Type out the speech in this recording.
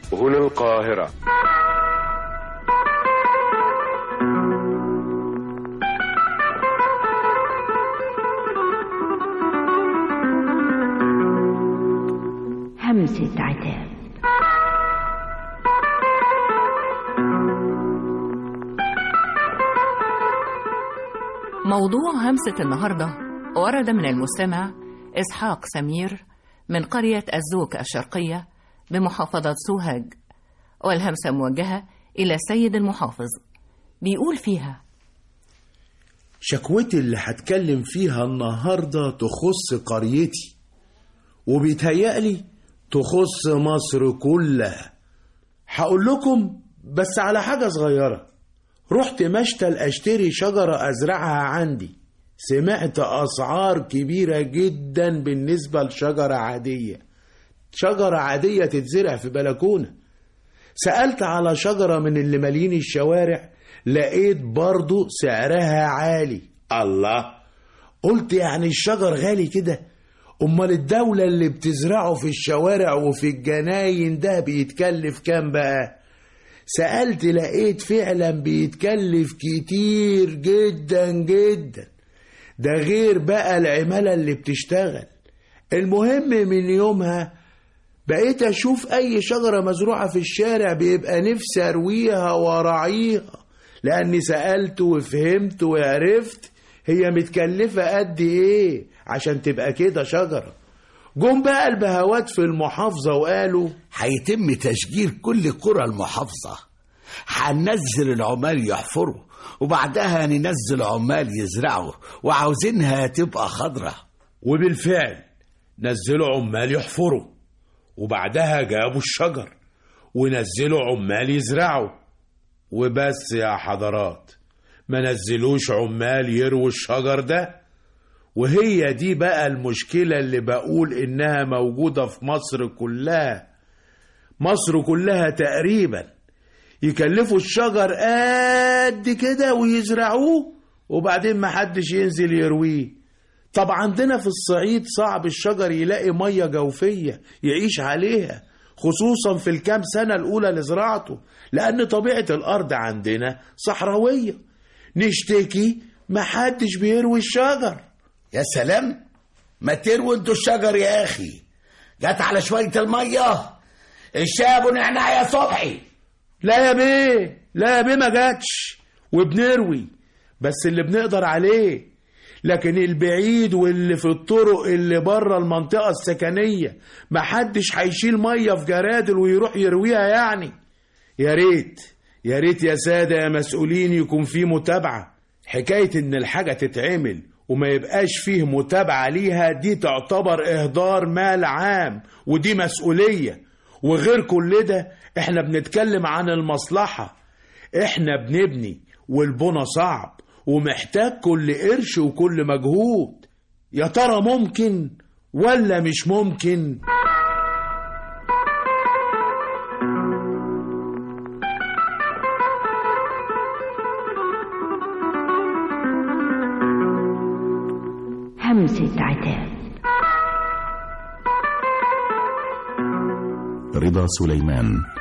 هنا القاهرة همسة عتاب موضوع همسة النهاردة ورد من المستمع إسحاق سمير من قرية الزوك الشرقية بمحافظة سوهاج والهمسة موجهة إلى السيد المحافظ بيقول فيها شكوتي اللي هتكلم فيها النهاردة تخص قريتي وبيتهيألي تخص مصر كلها هقول لكم بس على حاجة صغيرة رحت مشتل اشتري شجرة ازرعها عندي سمعت اسعار كبيرة جدا بالنسبة لشجرة عادية شجرة عادية تتزرع في بلكونة سألت على شجرة من اللي مالين الشوارع لقيت برضو سعرها عالي الله قلت يعني الشجر غالي كده امال الدولة اللي بتزرعه في الشوارع وفي الجناين ده بيتكلف كام بقى سألت لقيت فعلا بيتكلف كتير جدا جدا ده غير بقى العمالة اللي بتشتغل المهم من يومها بقيت أشوف أي شجرة مزروعة في الشارع بيبقى نفسي أرويها وأراعيها لأني سألت وفهمت وعرفت هي متكلفة قد إيه عشان تبقى كده شجرة جم بقى البهوات في المحافظة وقالوا هيتم تشجير كل قرى المحافظة هننزل العمال يحفروا وبعدها ننزل عمال يزرعوا وعاوزينها تبقى خضرة وبالفعل نزلوا عمال يحفروا وبعدها جابوا الشجر ونزلوا عمال يزرعوا وبس يا حضرات ما نزلوش عمال يرووا الشجر ده وهي دي بقى المشكلة اللي بقول إنها موجودة في مصر كلها مصر كلها تقريبا يكلفوا الشجر قد كده ويزرعوه وبعدين محدش ينزل يرويه طب عندنا في الصعيد صعب الشجر يلاقي مية جوفية يعيش عليها خصوصا في الكام سنة الأولى لزراعته لأن طبيعة الأرض عندنا صحراوية نشتكي محدش بيروي الشجر يا سلام ما ترووا انتوا الشجر يا اخي جت على شوية المية الشاب ونعناع يا صبحي لا يا بيه لا يا بيه ما جاتش وبنروي بس اللي بنقدر عليه لكن البعيد واللي في الطرق اللي بره المنطقة السكنية محدش هيشيل مية في جرادل ويروح يرويها يعني يا ريت يا ريت يا سادة يا مسؤولين يكون في متابعة حكاية إن الحاجة تتعمل وما يبقاش فيه متابعة ليها دي تعتبر إهدار مال عام ودي مسؤولية وغير كل ده احنا بنتكلم عن المصلحة احنا بنبني والبنى صعب ومحتاج كل قرش وكل مجهود يا ترى ممكن ولا مش ممكن همسة عتاب رضا سليمان